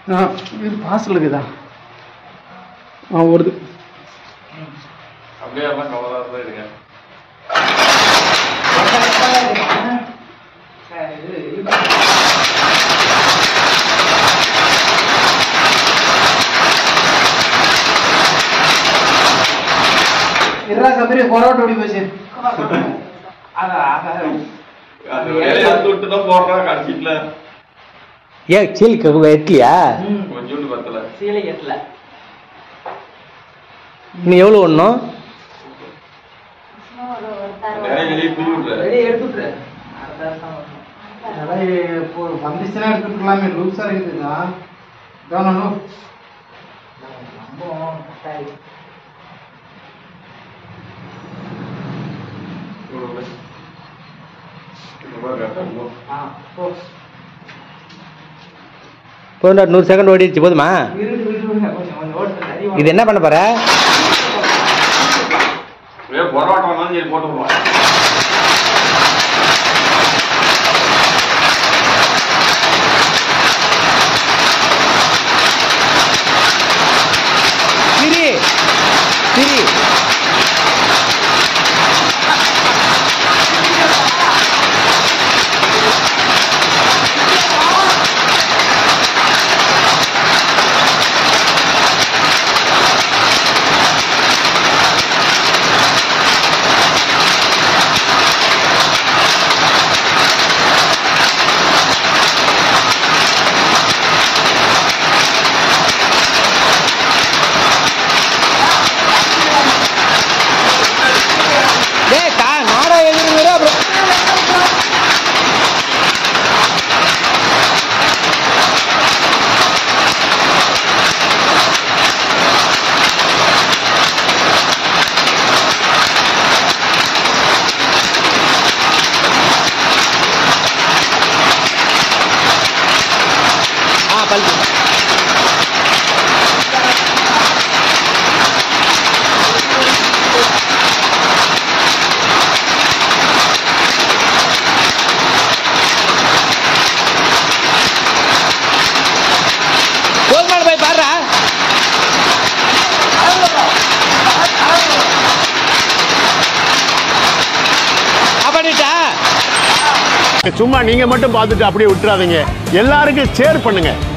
ஆ இது பார்சல் இருக்குதா ஆ வருது அப்படியே எல்லாம் கவலாக தான் இருங்க இருடா சபரி பரோட்டா ஓடி போச்சு அது வேலையை எடுத்து விட்டு தான் போடுறான் கடைசியில் ஏன் சீலுக்கு எட்லியா கொஞ்சோண்டு பத்தல சீலை எட்டல நீ எவ்வளோ ஒன்றும் நிறைய வெளியே தூவி விட்ற வெளியே எடுத்துட்டு அதான் வரணும் அதான் இப்போ வந்துச்சுன்னா எடுத்துக்கலாமே லூஸாக இருக்குதுதா தானோ ரொம்ப கட்டாயி ஆ போ போதுண்டா நூறு செகண்ட் ஓடிடுச்சு போதுமா விருடு விருடு விடுங்க கொஞ்சம் கொஞ்சம் ஓட்டு நிறைய இது என்ன பண்ண போற ஏ பரோட்டா வந்தாலும் சரி போட்டு விடுவான் சிரி சிரி டேய் கா நாடா எழுதுறீங்க அப்புறம் ஆ பல்பு போதுமான போய் பாடுறா பண்ணிட்டா சும்மா நீங்க மட்டும் பார்த்துட்டு அப்படியே விட்டுறாதீங்க எல்லாருக்கும் ஷேர் பண்ணுங்க